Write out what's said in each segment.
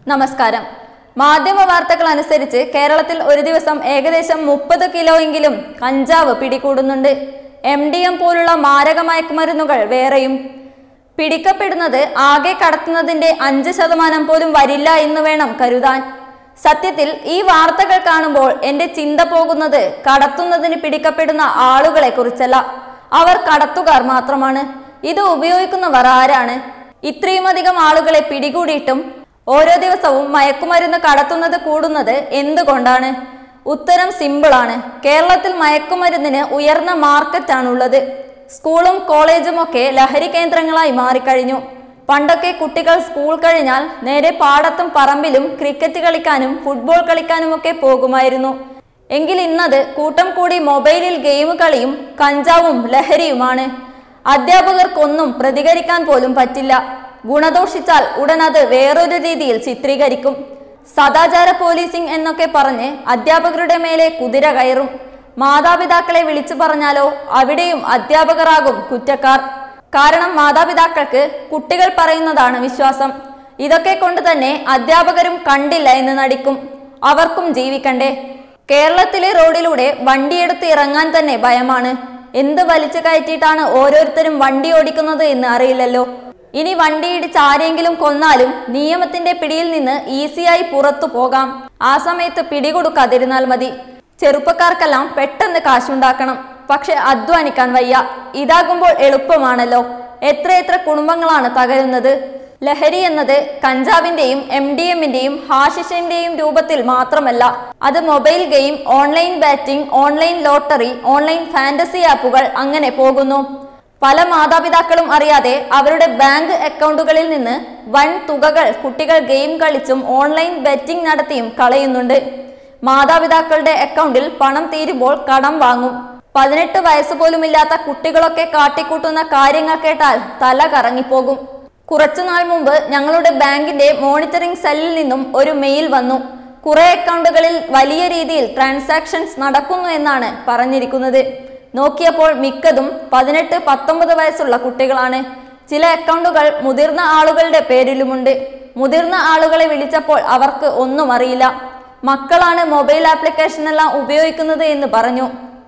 നമസ്കാരം മാധ്യമ വാർത്തകൾ അനുസരിച്ച് കേരളത്തിൽ ഒരു ദിവസം ഏകദേശം മുപ്പത് കിലോയെങ്കിലും കഞ്ചാവ് പിടികൂടുന്നുണ്ട് എം ഡി എം പോലുള്ള മാരക മയക്കുമരുന്നുകൾ വേറെയും പിടിക്കപ്പെടുന്നത് ആകെ കടത്തുന്നതിന്റെ അഞ്ച് ശതമാനം പോലും വരില്ല എന്ന് വേണം കരുതാൻ സത്യത്തിൽ ഈ വാർത്തകൾ കാണുമ്പോൾ എന്റെ ചിന്ത പോകുന്നത് കടത്തുന്നതിന് പിടിക്കപ്പെടുന്ന ആളുകളെ കുറിച്ചല്ല അവർ കടത്തുകാർ മാത്രമാണ് ഇത് ഉപയോഗിക്കുന്നവർ ആരാണ് ഇത്രയും അധികം ആളുകളെ പിടികൂടിയിട്ടും ഓരോ ദിവസവും മയക്കുമരുന്ന് കടത്തുന്നത് കൂടുന്നത് എന്തുകൊണ്ടാണ് ഉത്തരം സിമ്പിളാണ് കേരളത്തിൽ മയക്കുമരുന്നിന് ഉയർന്ന മാർക്കറ്റാണുള്ളത് സ്കൂളും കോളേജും ഒക്കെ ലഹരി കേന്ദ്രങ്ങളായി മാറിക്കഴിഞ്ഞു പണ്ടൊക്കെ കുട്ടികൾ സ്കൂൾ കഴിഞ്ഞാൽ നേരെ പാടത്തും പറമ്പിലും ക്രിക്കറ്റ് കളിക്കാനും ഫുട്ബോൾ കളിക്കാനുമൊക്കെ പോകുമായിരുന്നു എങ്കിൽ ഇന്നത് കൂട്ടം കൂടി മൊബൈലിൽ ഗെയിം കളിയും കഞ്ചാവും ലഹരിയുമാണ് അധ്യാപകർക്കൊന്നും പ്രതികരിക്കാൻ പോലും പറ്റില്ല ഗുണദോഷിച്ചാൽ ഉടൻ അത് വേറൊരു രീതിയിൽ ചിത്രീകരിക്കും സദാചാര പോലീസിംഗ് എന്നൊക്കെ പറഞ്ഞ് അധ്യാപകരുടെ മേലെ കുതിര കയറും മാതാപിതാക്കളെ വിളിച്ചു പറഞ്ഞാലോ അവിടെയും അധ്യാപകരാകും കുറ്റക്കാർ കാരണം മാതാപിതാക്കൾക്ക് കുട്ടികൾ പറയുന്നതാണ് വിശ്വാസം ഇതൊക്കെ കൊണ്ട് തന്നെ അധ്യാപകരും കണ്ടില്ല എന്ന് നടിക്കും അവർക്കും ജീവിക്കണ്ടേ കേരളത്തിലെ റോഡിലൂടെ വണ്ടിയെടുത്ത് ഇറങ്ങാൻ തന്നെ ഭയമാണ് എന്ത് വലിച്ചു കയറ്റിയിട്ടാണ് ഓരോരുത്തരും വണ്ടി ഓടിക്കുന്നത് എന്ന് അറിയില്ലല്ലോ ഇനി വണ്ടിയിടിച്ച് ആരെങ്കിലും കൊന്നാലും നിയമത്തിന്റെ പിടിയിൽ നിന്ന് ഈസിയായി പുറത്തു പോകാം ആ സമയത്ത് പിടികൊടുക്കാതിരുന്നാൽ മതി ചെറുപ്പക്കാർക്കെല്ലാം പെട്ടെന്ന് കാശുണ്ടാക്കണം പക്ഷെ അധ്വാനിക്കാൻ വയ്യ ഇതാകുമ്പോൾ എളുപ്പമാണല്ലോ എത്രയെത്ര കുടുംബങ്ങളാണ് തകരുന്നത് ലഹരി എന്നത് കഞ്ചാവിന്റെയും എം ഡി എമ്മിന്റെയും ഹാഷിഷിന്റെയും രൂപത്തിൽ മാത്രമല്ല അത് mobile game online betting online lottery online fantasy ആപ്പുകൾ അങ്ങനെ പോകുന്നു പല മാതാപിതാക്കളും അറിയാതെ അവരുടെ ബാങ്ക് അക്കൗണ്ടുകളിൽ നിന്ന് വൻ തുകകൾ കുട്ടികൾ ഗെയിം കളിച്ചും ഓൺലൈൻ ബെറ്റിംഗ് നടത്തിയും കളയുന്നുണ്ട് മാതാപിതാക്കളുടെ അക്കൗണ്ടിൽ പണം തീരുമ്പോൾ കടം വാങ്ങും പതിനെട്ട് വയസ്സ് പോലുമില്ലാത്ത കുട്ടികളൊക്കെ കാട്ടിക്കൂട്ടുന്ന കാര്യങ്ങൾ കേട്ടാൽ തല കറങ്ങിപ്പോകും കുറച്ചുനാൾ മുമ്പ് ഞങ്ങളുടെ ബാങ്കിന്റെ മോണിറ്ററിംഗ് സെല്ലിൽ നിന്നും ഒരു മെയിൽ വന്നു കുറെ അക്കൗണ്ടുകളിൽ വലിയ രീതിയിൽ ട്രാൻസാക്ഷൻസ് നടക്കുന്നു എന്നാണ് പറഞ്ഞിരിക്കുന്നത് നോക്കിയപ്പോൾ മിക്കതും പതിനെട്ട് പത്തൊമ്പത് വയസ്സുള്ള കുട്ടികളാണ് ചില അക്കൗണ്ടുകൾ മുതിർന്ന ആളുകളുടെ പേരിലുമുണ്ട് മുതിർന്ന ആളുകളെ വിളിച്ചപ്പോൾ അവർക്ക് ഒന്നും അറിയില്ല മക്കളാണ് മൊബൈൽ ആപ്ലിക്കേഷൻ എല്ലാം ഉപയോഗിക്കുന്നത് എന്ന് പറഞ്ഞു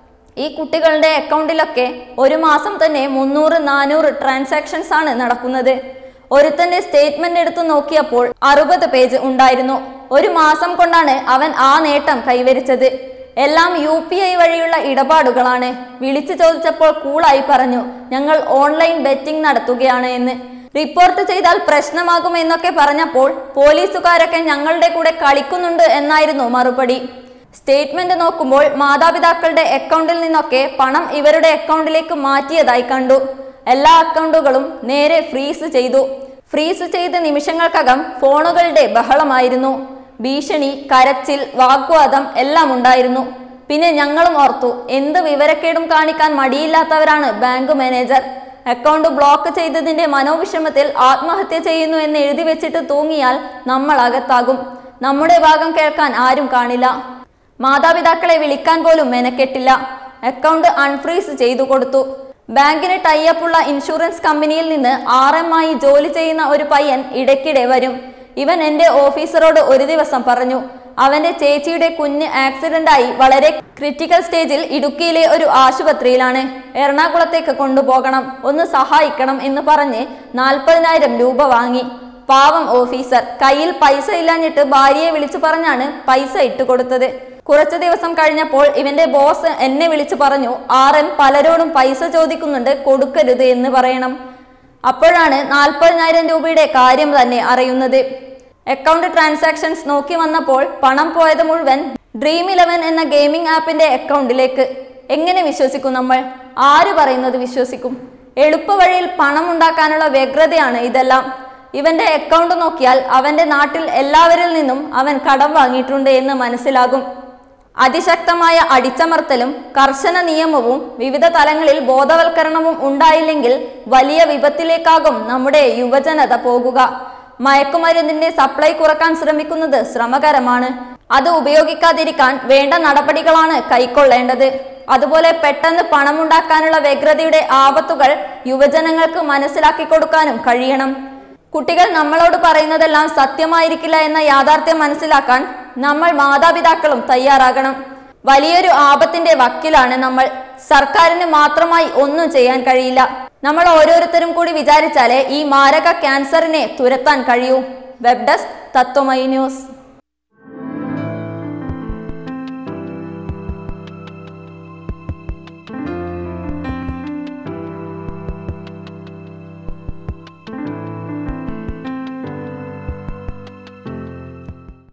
ഈ കുട്ടികളുടെ അക്കൗണ്ടിലൊക്കെ ഒരു മാസം തന്നെ മുന്നൂറ് നാനൂറ് ട്രാൻസാക്ഷൻസ് ആണ് നടക്കുന്നത് ഒരുത്തന്റെ സ്റ്റേറ്റ്മെന്റ് എടുത്തു നോക്കിയപ്പോൾ അറുപത് പേജ് ഉണ്ടായിരുന്നു ഒരു മാസം കൊണ്ടാണ് അവൻ ആ നേട്ടം കൈവരിച്ചത് എല്ലാം യു പി ഐ വഴിയുള്ള ഇടപാടുകളാണ് വിളിച്ചു ചോദിച്ചപ്പോൾ കൂളായി പറഞ്ഞു ഞങ്ങൾ ഓൺലൈൻ ബെറ്റിംഗ് നടത്തുകയാണ് എന്ന് റിപ്പോർട്ട് ചെയ്താൽ പ്രശ്നമാകും എന്നൊക്കെ പറഞ്ഞപ്പോൾ പോലീസുകാരൊക്കെ ഞങ്ങളുടെ കൂടെ കളിക്കുന്നുണ്ട് എന്നായിരുന്നു മറുപടി സ്റ്റേറ്റ്മെന്റ് നോക്കുമ്പോൾ മാതാപിതാക്കളുടെ അക്കൗണ്ടിൽ നിന്നൊക്കെ പണം ഇവരുടെ അക്കൗണ്ടിലേക്ക് മാറ്റിയതായി കണ്ടു എല്ലാ അക്കൗണ്ടുകളും നേരെ ഫ്രീസ് ചെയ്തു ഫ്രീസ് ചെയ്ത നിമിഷങ്ങൾക്കകം ഫോണുകളുടെ ബഹളമായിരുന്നു ഭീഷണി കരച്ചിൽ വാഗ്വാദം എല്ലാം ഉണ്ടായിരുന്നു പിന്നെ ഞങ്ങളും ഓർത്തു എന്ത് വിവരക്കേടും കാണിക്കാൻ മടിയില്ലാത്തവരാണ് ബാങ്ക് മാനേജർ അക്കൗണ്ട് ബ്ലോക്ക് ചെയ്തതിന്റെ മനോവിഷമത്തിൽ ആത്മഹത്യ ചെയ്യുന്നു എന്ന് എഴുതി വെച്ചിട്ട് തൂങ്ങിയാൽ നമ്മൾ അകത്താകും നമ്മുടെ ഭാഗം കേൾക്കാൻ ആരും കാണില്ല മാതാപിതാക്കളെ വിളിക്കാൻ പോലും മെനക്കെട്ടില്ല അക്കൗണ്ട് അൺഫ്രീസ് ചെയ്തു കൊടുത്തു ബാങ്കിന് ടൈഅപ്പുള്ള ഇൻഷുറൻസ് കമ്പനിയിൽ നിന്ന് ആർ എം ആയി ജോലി ചെയ്യുന്ന ഒരു പയ്യൻ ഇടയ്ക്കിടെ വരും ഇവൻ എന്റെ ഓഫീസറോട് ഒരു ദിവസം പറഞ്ഞു അവന്റെ ചേച്ചിയുടെ കുഞ്ഞ് ആക്സിഡന്റായി വളരെ ക്രിട്ടിക്കൽ സ്റ്റേജിൽ ഇടുക്കിയിലെ ഒരു ആശുപത്രിയിലാണ് എറണാകുളത്തേക്ക് കൊണ്ടുപോകണം ഒന്ന് സഹായിക്കണം എന്ന് പറഞ്ഞ് നാൽപ്പതിനായിരം രൂപ വാങ്ങി പാവം ഓഫീസർ കയ്യിൽ പൈസ ഇല്ലാഞ്ഞിട്ട് ഭാര്യയെ വിളിച്ചു പറഞ്ഞാണ് പൈസ ഇട്ടുകൊടുത്തത് കുറച്ചു ദിവസം കഴിഞ്ഞപ്പോൾ ഇവന്റെ ബോസ് എന്നെ വിളിച്ചു പറഞ്ഞു ആർ എം പലരോടും പൈസ ചോദിക്കുന്നുണ്ട് കൊടുക്കരുത് എന്ന് പറയണം അപ്പോഴാണ് നാൽപ്പതിനായിരം രൂപയുടെ കാര്യം തന്നെ അറിയുന്നത് അക്കൗണ്ട് ട്രാൻസാക്ഷൻസ് നോക്കി വന്നപ്പോൾ പണം പോയത് മുഴുവൻ ഡ്രീം ഇലവൻ എന്ന ഗെയിമിംഗ് ആപ്പിന്റെ അക്കൗണ്ടിലേക്ക് എങ്ങനെ വിശ്വസിക്കും നമ്മൾ ആര് പറയുന്നത് വിശ്വസിക്കും എളുപ്പവഴിയിൽ പണം ഉണ്ടാക്കാനുള്ള വ്യഗ്രതയാണ് ഇതെല്ലാം ഇവന്റെ അക്കൗണ്ട് നോക്കിയാൽ അവന്റെ നാട്ടിൽ എല്ലാവരിൽ നിന്നും അവൻ കടം വാങ്ങിയിട്ടുണ്ട് എന്ന് മനസ്സിലാകും അതിശക്തമായ അടിച്ചമർത്തലും കർശന നിയമവും വിവിധ തലങ്ങളിൽ ബോധവൽക്കരണവും ഉണ്ടായില്ലെങ്കിൽ വലിയ വിപത്തിലേക്കാകും നമ്മുടെ യുവജനത പോകുക മയക്കുമരുന്നിന്റെ സപ്ലൈ കുറക്കാൻ ശ്രമിക്കുന്നത് ശ്രമകരമാണ് അത് ഉപയോഗിക്കാതിരിക്കാൻ വേണ്ട നടപടികളാണ് കൈക്കൊള്ളേണ്ടത് അതുപോലെ പെട്ടെന്ന് പണമുണ്ടാക്കാനുള്ള വ്യഗ്രതയുടെ ആപത്തുകൾ യുവജനങ്ങൾക്ക് മനസ്സിലാക്കി കൊടുക്കാനും കഴിയണം കുട്ടികൾ നമ്മളോട് പറയുന്നതെല്ലാം സത്യമായിരിക്കില്ല എന്ന യാഥാർത്ഥ്യം മനസ്സിലാക്കാൻ നമ്മൾ മാതാപിതാക്കളും തയ്യാറാകണം വലിയൊരു ആപത്തിന്റെ വക്കിലാണ് നമ്മൾ സർക്കാരിന് മാത്രമായി ഒന്നും ചെയ്യാൻ കഴിയില്ല നമ്മൾ ഓരോരുത്തരും കൂടി വിചാരിച്ചാലേ ഈ മാരക ക്യാൻസറിനെ തുരത്താൻ കഴിയൂ വെബ് ഡെസ്ക് തത്വമൈ ന്യൂസ്